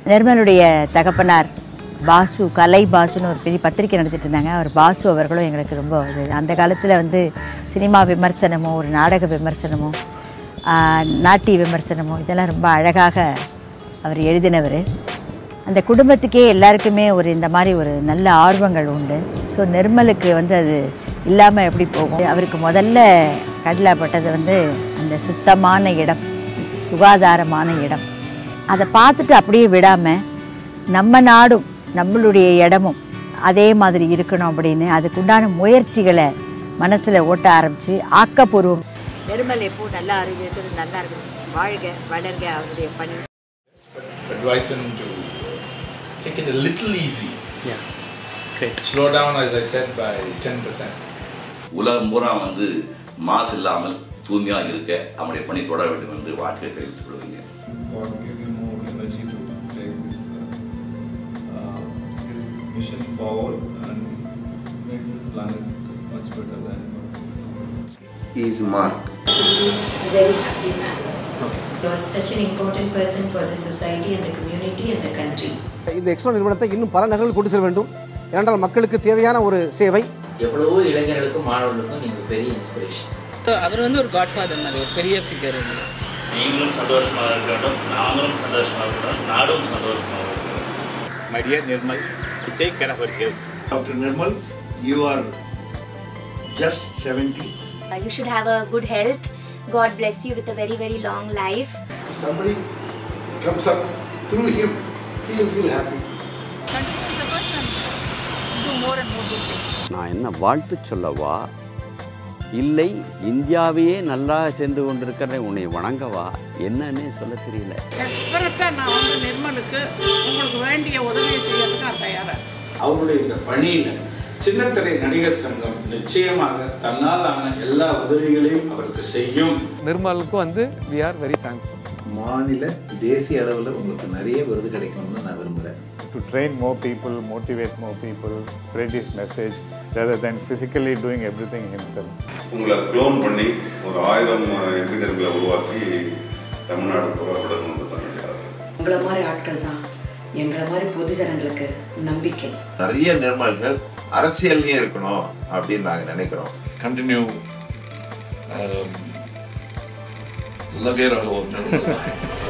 நிர்மலுடைய தகப்பனார் பாசு கலை பாசுன்னு ஒரு பெரிய பத்திரிக்கை நடத்திட்டு இருந்தாங்க அவர் பாசு அவர்களும் எங்களுக்கு ரொம்ப இது அந்த காலத்தில் வந்து சினிமா விமர்சனமோ ஒரு நாடக விமர்சனமோ ஆஹ், நாட்டிய விமர்சனமோ இதெல்லாம் ரொம்ப அழகாக அவர் எழுதினவர் அந்த குடும்பத்துக்கே எல்லாருக்குமே ஒரு இந்த மாதிரி ஒரு நல்ல ஆர்வங்கள் உண்டு ஸோ நிர்மலுக்கு வந்து அது இல்லாமல் எப்படி போகும் அவருக்கு முதல்ல கடலைப்பட்டது வந்து அந்த சுத்தமான இடம் சுகாதாரமான இடம் அதை பார்த்துட்டு அப்படியே விடாமல் நம்ம நாடும் நம்மளுடைய இடமும் அதே மாதிரி இருக்கணும் அப்படின்னு அதுக்குண்டான முயற்சிகளை மனசில் ஓட்ட ஆரம்பித்து ஆக்கப்பூர்வம் நிர்மல் எப்போ நல்லா ஆரோக்கியத்தோடு நல்லா இருக்கணும் வாழ்க வளர்க அவருடைய பணி advise him to take it a little easy. Yeah. Great. Slow down, as I said, by 10%. உலகம் பூரா வந்து மாசு இல்லாமல் தூய்மையாக இருக்க அவனுடைய பணி தொடர வேண்டும் என்று வாழ்க்கையை தெரிவித்துக் கொள்வீங்க God give him more energy to take this uh, uh, his mission forward and make this planet much better than what it is now. is Mark. very happy man. You're such an important person for the society and the community and the country. இந்த extra நிறுவனத்தை இன்னும் பல நகரங்கள் கொண்டு செல்ல வேண்டும் ஏனென்றால் மக்களுக்கு தேவையான ஒரு சேவை எவ்வளவோ இளைஞர்களுக்கும் மாணவர்களுக்கும் நீங்கள் பெரிய இன்ஸ்பிரேஷன் அவர் வந்து ஒரு காட்ஃபாதர் மாதிரி ஒரு பெரிய ஃபிகர் எங்களுக்கு நீங்களும் சந்தோஷமாக இருக்கட்டும் நாங்களும் சந்தோஷமாக இருக்கட்டும் நாடும் சந்தோஷமாக இருக்கட்டும் My dear Nirmal, to take care of our health. Dr. Nirmal, you are just 70. you should have a good health. God bless you with a very, very long life. If somebody comes up through him, he will feel happy. நான் என்ன வாழ்த்து சொல்லவா இல்லை இந்தியாவையே நல்லா சென்று கொண்டிருக்கிற உன்னை வணங்கவா என்னன்னே சொல்ல தெரியல டெஃபரட்டாக நான் வந்து நிர்மலுக்கு உங்களுக்கு வேண்டிய உதவியை செய்யறதுக்கு நான் தயாராக அவருடைய இந்த பணியில சின்னத்திரை நடிகர் சங்கம் நிச்சயமாக தன்னால் ஆன எல்லா உதவிகளையும் அவருக்கு செய்யும் நிர்மலுக்கும் வந்து வி ஆர் வெரி தேங்க்ஃபுல் மாநில தேசிய அளவில் உங்களுக்கு நிறைய விருது கிடைக்கணும்னு நான் விரும்புகிறேன் to train more people, motivate more people, spread his message rather than physically doing everything himself. உங்களை க்ளோன் பண்ணி ஒரு ஆயிரம் எம்பிடர்களை உருவாக்கி தமிழ்நாடு புறப்படணும்னு தான் என்னுடைய ஆசை உங்களை மாதிரி ஆட்கள் தான் எங்களை மாதிரி பொதுஜனங்களுக்கு நம்பிக்கை நிறைய நிர்மல்கள் அரசியல்லையும் இருக்கணும் அப்படின்னு நாங்கள் நினைக்கிறோம் Continue um, Lavera